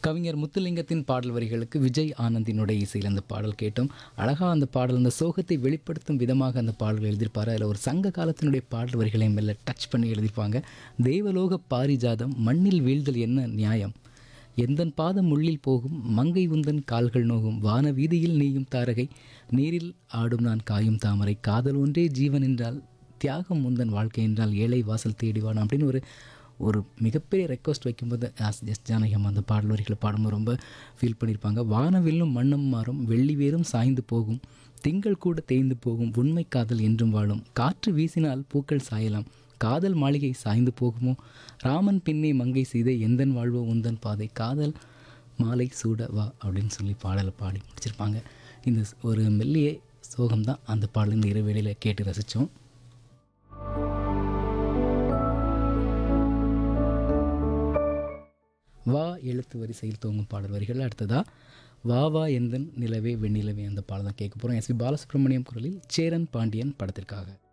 கவிஞர் முத்துலிங்கத்தின் பாடல் வரிகளுக்கு விஜய் ஆனந்தினுடைய இசையில் அந்த பாடல் கேட்டோம் அழகாக அந்த பாடல் அந்த சோகத்தை வெளிப்படுத்தும் விதமாக அந்த பாடல் எழுதியிருப்பார் அதில் ஒரு சங்க காலத்தினுடைய பாடல் வரிகளை மெல்ல டச் பண்ணி எழுதியிருப்பாங்க தேவலோக பாரிஜாதம் மண்ணில் வீழ்தல் என்ன நியாயம் எந்தன் பாதம் உள்ளில் போகும் மங்கை உந்தன் கால்கள் நோகும் வான வீதியில் நீயும் தாரகை நீரில் ஆடும் நான் காயும் தாமரை காதல் ஒன்றே ஜீவன் என்றால் தியாகம் முந்தன் வாழ்க்கை என்றால் ஏழை வாசல் தேடிவான் அப்படின்னு ஒரு ஒரு மிகப்பெரிய ரெக்வஸ்ட் வைக்கும்போது ஆஸ் எஸ் ஜானகம் அந்த பாடல் வரிகளை பாடும்போது ரொம்ப ஃபீல் பண்ணியிருப்பாங்க வானவில்லும் மண்ணும் மாறும் வெள்ளி வேரும் சாய்ந்து போகும் திங்கள் கூட தேய்ந்து போகும் உண்மை காதல் என்றும் வாழும் காற்று வீசினால் பூக்கள் சாயலாம் காதல் மாளிகை சாய்ந்து போகுமோ ராமன் பின்னே மங்கை செய்த எந்தன் வாழ்வோ உந்தன் பாதை காதல் மாலை சூட வா அப்படின்னு சொல்லி பாடலை பாடி முடிச்சிருப்பாங்க இந்த ஸ்- ஒரு மெல்லிய சோகம் தான் அந்த பாடல் இந்த இரவேளையில் கேட்டு ரசித்தோம் வா எழுத்து வரிசையில் தூங்கும் பாடல் வரிகள் அடுத்ததா வா வா எந்தன் நிலவே வெண்ணிலவே அந்த பாடல் தான் கேட்க போகிறோம் எஸ்பி பாலசுப்ரமணியம் குரலில் சேரன் பாண்டியன் படத்திற்காக